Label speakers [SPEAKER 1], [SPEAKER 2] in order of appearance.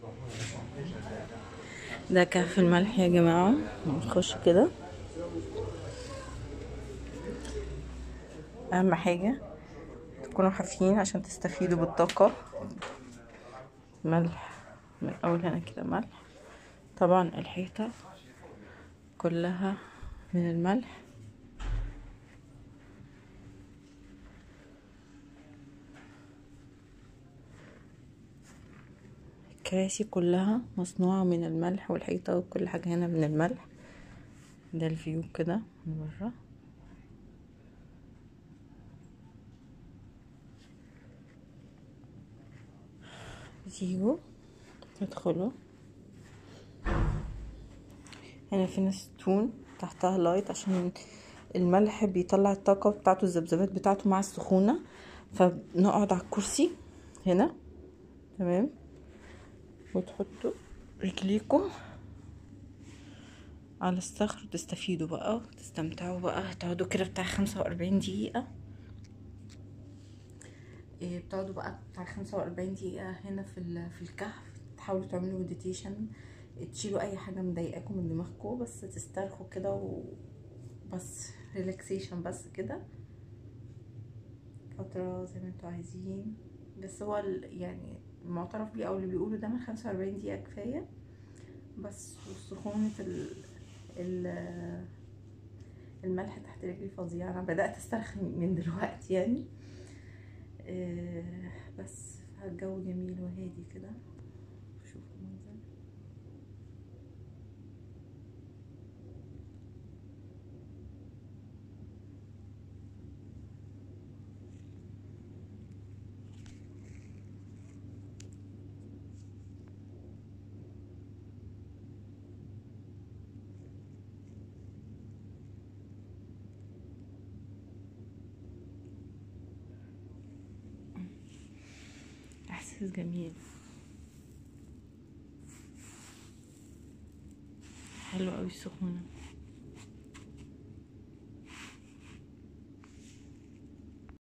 [SPEAKER 1] ده كهف الملح يا جماعة نخش كده أهم حاجة تكونوا حافيين عشان تستفيدوا بالطاقة ملح من أول هنا كده ملح طبعا الحيطة كلها من الملح الكراسي كلها مصنوعة من الملح والحيطة وكل حاجة هنا من الملح ده الفيو كده من برا تيجوا تدخلوا هنا في نستون تحتها لايت عشان الملح بيطلع الطاقة بتاعته الذبذبات بتاعته مع السخونة فبنقعد على الكرسي هنا تمام وتحطوا رجليكم على الصخر تستفيدوا بقى وتستمتعوا بقى تقعدوا كده بتاع خمسة وأربعين دقيقة إيه بتقعدوا بقى بتاع خمسة وأربعين دقيقة هنا في في الكهف تحاولوا تعملوا مديتيشن تشيلوا أي حاجة مضايقاكم من دماغكم بس تسترخوا كده وبس ريلاكسيشن بس كده فترة زي ما انتوا عايزين بس هو يعني المعترف بيه او اللي بيقولوا ده من خمسة وأربعين دقيقة كفاية بس وسخونة ال ال الملح تحت رجلي فظيع انا بدأت استرخي من دلوقتي يعني آه بس الجو جميل وهادي كده شوفوا المنظر احساس جميل حلو قوي السخونه